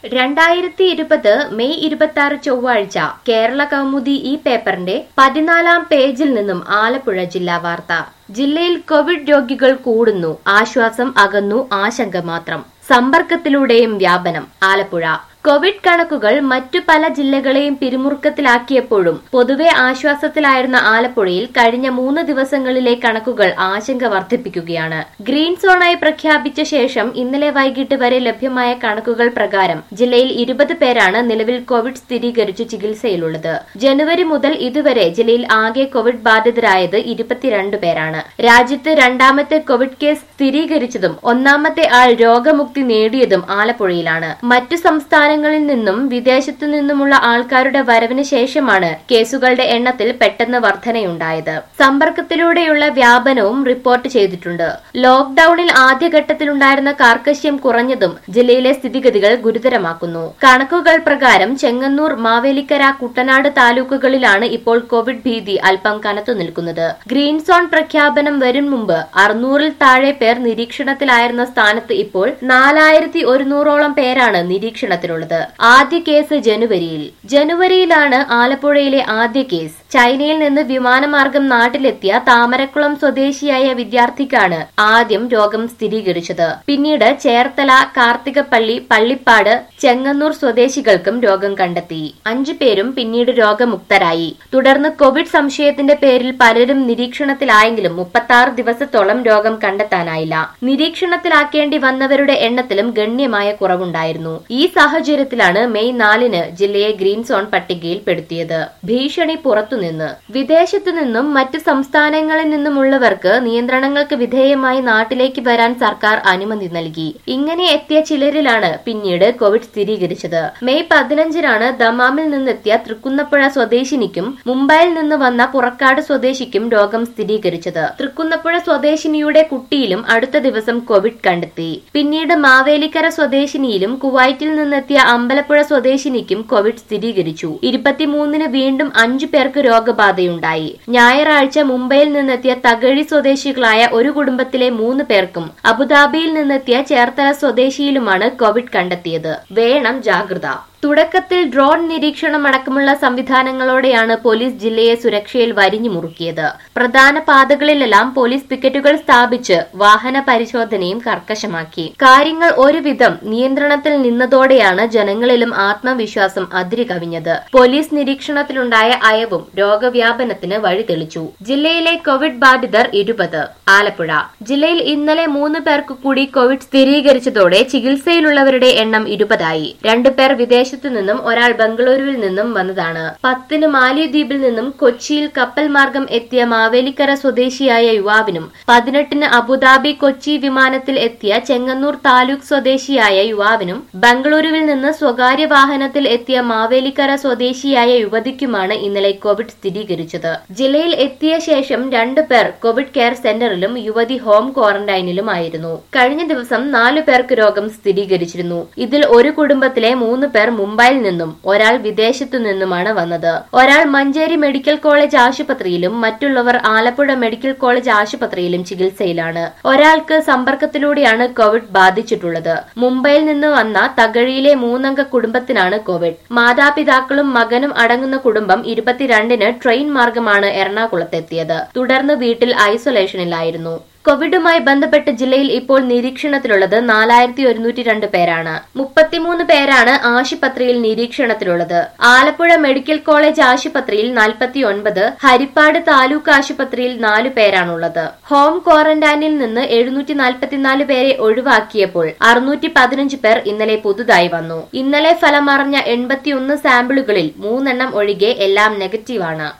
രണ്ടായിരത്തി ഇരുപത് മെയ് ഇരുപത്തി ആറ് ചൊവ്വാഴ്ച കേരള കൗമുദി ഈ പേപ്പറിന്റെ പതിനാലാം പേജിൽ നിന്നും ആലപ്പുഴ ജില്ലാ വാർത്ത ജില്ലയിൽ കോവിഡ് രോഗികൾ കൂടുന്നു ആശ്വാസം അകന്നു ആശങ്ക മാത്രം സമ്പർക്കത്തിലൂടെയും വ്യാപനം ആലപ്പുഴ കോവിഡ് കണക്കുകൾ മറ്റു പല ജില്ലകളെയും പിരിമുറുക്കത്തിലാക്കിയപ്പോഴും പൊതുവെ ആശ്വാസത്തിലായിരുന്ന ആലപ്പുഴയിൽ കഴിഞ്ഞ മൂന്ന് ദിവസങ്ങളിലെ കണക്കുകൾ ആശങ്ക വർദ്ധിപ്പിക്കുകയാണ് ഗ്രീൻ സോണായി പ്രഖ്യാപിച്ച ശേഷം ഇന്നലെ വൈകിട്ട് വരെ ലഭ്യമായ കണക്കുകൾ പ്രകാരം ജില്ലയിൽ ഇരുപത് പേരാണ് നിലവിൽ കോവിഡ് സ്ഥിരീകരിച്ചു ചികിത്സയിലുള്ളത് ജനുവരി മുതൽ ഇതുവരെ ജില്ലയിൽ ആകെ കോവിഡ് ബാധിതരായത് ഇരുപത്തിരണ്ട് പേരാണ് രാജ്യത്ത് രണ്ടാമത്തെ കോവിഡ് കേസ് സ്ഥിരീകരിച്ചതും ഒന്നാമത്തെ ആൾ രോഗമുക്തി നേടിയതും ആലപ്പുഴയിലാണ് മറ്റു സംസ്ഥാനങ്ങളിൽ നിന്നും വിദേശത്തു നിന്നുമുള്ള ആൾക്കാരുടെ വരവിന് ശേഷമാണ് കേസുകളുടെ എണ്ണത്തിൽ പെട്ടെന്ന് വർധനയുണ്ടായത് സമ്പർക്കത്തിലൂടെയുള്ള വ്യാപനവും റിപ്പോർട്ട് ചെയ്തിട്ടുണ്ട് ലോക്ഡൌണിൽ ആദ്യഘട്ടത്തിലുണ്ടായിരുന്ന കാർക്കശ്യം കുറഞ്ഞതും ജില്ലയിലെ സ്ഥിതിഗതികൾ ഗുരുതരമാക്കുന്നു കണക്കുകൾ പ്രകാരം ചെങ്ങന്നൂർ മാവേലിക്കര കുട്ടനാട് താലൂക്കുകളിലാണ് ഇപ്പോൾ കോവിഡ് ഭീതി അല്പം കനത്തു നിൽക്കുന്നത് ഗ്രീൻ സോൺ പ്രഖ്യാപനം വരും മുമ്പ് അറുന്നൂറിൽ താഴെ പേർ നിരീക്ഷണത്തിലായിരുന്ന സ്ഥാനത്ത് ഇപ്പോൾ നാലായിരത്തി ഒരുന്നൂറോളം പേരാണ് നിരീക്ഷണത്തിലുള്ളത് ആദ്യ കേസ് ജനുവരിയിൽ ജനുവരിയിലാണ് ആലപ്പുഴയിലെ ആദ്യ കേസ് ചൈനയിൽ നിന്ന് വിമാനമാർഗം നാട്ടിലെത്തിയ താമരക്കുളം സ്വദേശിയായ വിദ്യാർത്ഥിക്കാണ് ആദ്യം രോഗം സ്ഥിരീകരിച്ചത് പിന്നീട് ചേർത്തല കാർത്തികപ്പള്ളി പള്ളിപ്പാട് ചെങ്ങന്നൂർ സ്വദേശികൾക്കും രോഗം കണ്ടെത്തി അഞ്ചു പേരും പിന്നീട് രോഗമുക്തരായി തുടർന്ന് കോവിഡ് സംശയത്തിന്റെ പേരിൽ പലരും നിരീക്ഷണത്തിലായെങ്കിലും മുപ്പത്തി ആറ് ദിവസത്തോളം രോഗം കണ്ടെത്താനായില്ല നിരീക്ഷണത്തിലാക്കേണ്ടി വന്നവരുടെ എണ്ണത്തിലും ഗണ്യമായ കുറവുണ്ടായിരുന്നു ഈ സാഹചര്യത്തിലാണ് മെയ് നാലിന് ജില്ലയെ ഗ്രീൻ സോൺ പട്ടികയിൽപ്പെടുത്തിയത് ഭീഷണി പുറത്തുനിന്ന് വിദേശത്തു നിന്നും മറ്റു സംസ്ഥാനങ്ങളിൽ നിന്നുമുള്ളവർക്ക് നിയന്ത്രണങ്ങൾക്ക് വിധേയമായി നാട്ടിലേക്ക് വരാൻ സർക്കാർ അനുമതി നൽകി ഇങ്ങനെ എത്തിയ ചിലരിലാണ് പിന്നീട് കോവിഡ് സ്ഥിരീകരിച്ചത് മെയ് പതിനഞ്ചിനാണ് ദമാമിൽ നിന്നെത്തിയ തൃക്കുന്നപ്പുഴ സ്വദേശിനിക്കും മുംബൈയിൽ നിന്ന് വന്ന പുറക്കാട് സ്വദേശിക്കും രോഗം സ്ഥിരീകരിച്ചത് തൃക്കുന്നപ്പുഴ സ്വദേശിനിയുടെ കുട്ടിയിലും അടുത്ത ദിവസം കോവിഡ് കണ്ടെത്തി പിന്നീട് മാവേലിക്കര സ്വദേശിനിയിലും കുവൈറ്റിൽ നിന്നെത്തിയ അമ്പലപ്പുഴ സ്വദേശിനിക്കും കോവിഡ് സ്ഥിരീകരിച്ചു ഇരുപത്തിമൂന്നിന് വീണ്ടും അഞ്ചു പേർക്ക് രോഗബാധയുണ്ടായി ഞായറാഴ്ച മുംബൈയിൽ നിന്നെത്തിയ തകഴി സ്വദേശികളായ ഒരു കുടുംബത്തിലെ മൂന്ന് പേർക്കും അബുദാബിയിൽ നിന്നെത്തിയ ചേർത്തല സ്വദേശിയിലുമാണ് കോവിഡ് കണ്ടെത്തിയത് വേണം ജാഗ്രത തുടക്കത്തിൽ ഡ്രോൺ നിരീക്ഷണം അടക്കമുള്ള സംവിധാനങ്ങളോടെയാണ് പോലീസ് ജില്ലയെ സുരക്ഷയിൽ വരിഞ്ഞു മുറുക്കിയത് പ്രധാന പാതകളിലെല്ലാം പോലീസ് പിക്കറ്റുകൾ സ്ഥാപിച്ച് വാഹന പരിശോധനയും കർക്കശമാക്കി കാര്യങ്ങൾ ഒരുവിധം നിയന്ത്രണത്തിൽ നിന്നതോടെയാണ് ജനങ്ങളിലും ആത്മവിശ്വാസം അതിരി കവിഞ്ഞത് പോലീസ് നിരീക്ഷണത്തിലുണ്ടായ അയവും രോഗവ്യാപനത്തിന് വഴിതെളിച്ചു ജില്ലയിലെ കോവിഡ് ബാധിതർ ഇരുപത് ആലപ്പുഴ ജില്ലയിൽ ഇന്നലെ മൂന്ന് പേർക്ക് കൂടി കോവിഡ് സ്ഥിരീകരിച്ചതോടെ ചികിത്സയിലുള്ളവരുടെ എണ്ണം ഇരുപതായി രണ്ടുപേർ വിദേശ വിദേശത്തു നിന്നും ഒരാൾ ബംഗളൂരുവിൽ നിന്നും വന്നതാണ് പത്തിന് മാലിദ്വീപിൽ നിന്നും കൊച്ചിയിൽ കപ്പൽ മാർഗം എത്തിയ മാവേലിക്കര സ്വദേശിയായ യുവാവിനും പതിനെട്ടിന് അബുദാബി കൊച്ചി വിമാനത്തിൽ എത്തിയ ചെങ്ങന്നൂർ താലൂക്ക് സ്വദേശിയായ യുവാവിനും ബംഗളൂരുവിൽ നിന്ന് സ്വകാര്യ വാഹനത്തിൽ എത്തിയ മാവേലിക്കര സ്വദേശിയായ യുവതിക്കുമാണ് ഇന്നലെ കോവിഡ് സ്ഥിരീകരിച്ചത് ജില്ലയിൽ എത്തിയ ശേഷം രണ്ടു പേർ കോവിഡ് കെയർ സെന്ററിലും യുവതി ഹോം ക്വാറന്റൈനിലുമായിരുന്നു കഴിഞ്ഞ ദിവസം നാലു പേർക്ക് രോഗം സ്ഥിരീകരിച്ചിരുന്നു ഇതിൽ ഒരു കുടുംബത്തിലെ മൂന്ന് പേർ മുംബൈയിൽ നിന്നും ഒരാൾ വിദേശത്തു നിന്നുമാണ് വന്നത് ഒരാൾ മഞ്ചേരി മെഡിക്കൽ കോളേജ് ആശുപത്രിയിലും മറ്റുള്ളവർ ആലപ്പുഴ മെഡിക്കൽ കോളേജ് ആശുപത്രിയിലും ചികിത്സയിലാണ് ഒരാൾക്ക് സമ്പർക്കത്തിലൂടെയാണ് കോവിഡ് ബാധിച്ചിട്ടുള്ളത് മുംബൈയിൽ നിന്ന് വന്ന തകഴിയിലെ മൂന്നംഗ കുടുംബത്തിനാണ് കോവിഡ് മാതാപിതാക്കളും മകനും അടങ്ങുന്ന കുടുംബം ഇരുപത്തിരണ്ടിന് ട്രെയിൻ മാർഗമാണ് എറണാകുളത്തെത്തിയത് തുടർന്ന് വീട്ടിൽ ഐസൊലേഷനിലായിരുന്നു കോവിഡുമായി ബന്ധപ്പെട്ട് ജില്ലയിൽ ഇപ്പോൾ നിരീക്ഷണത്തിലുള്ളത് നാലായിരത്തി ഒരുന്നൂറ്റി രണ്ട് പേരാണ് മുപ്പത്തിമൂന്ന് പേരാണ് ആശുപത്രിയിൽ നിരീക്ഷണത്തിലുള്ളത് ആലപ്പുഴ മെഡിക്കൽ കോളേജ് ആശുപത്രിയിൽ നാൽപ്പത്തി ഒൻപത് ഹരിപ്പാട് താലൂക്ക് ആശുപത്രിയിൽ നാലു പേരാണുള്ളത് ഹോം ക്വാറന്റൈനിൽ നിന്ന് എഴുന്നൂറ്റി നാൽപ്പത്തിനാല് പേരെ ഒഴിവാക്കിയപ്പോൾ അറുന്നൂറ്റി പതിനഞ്ച് പേർ ഇന്നലെ പുതുതായി വന്നു ഇന്നലെ ഫലമറിഞ്ഞ എൺപത്തിയൊന്ന് സാമ്പിളുകളിൽ മൂന്നെണ്ണം ഒഴികെ എല്ലാം നെഗറ്റീവാണ്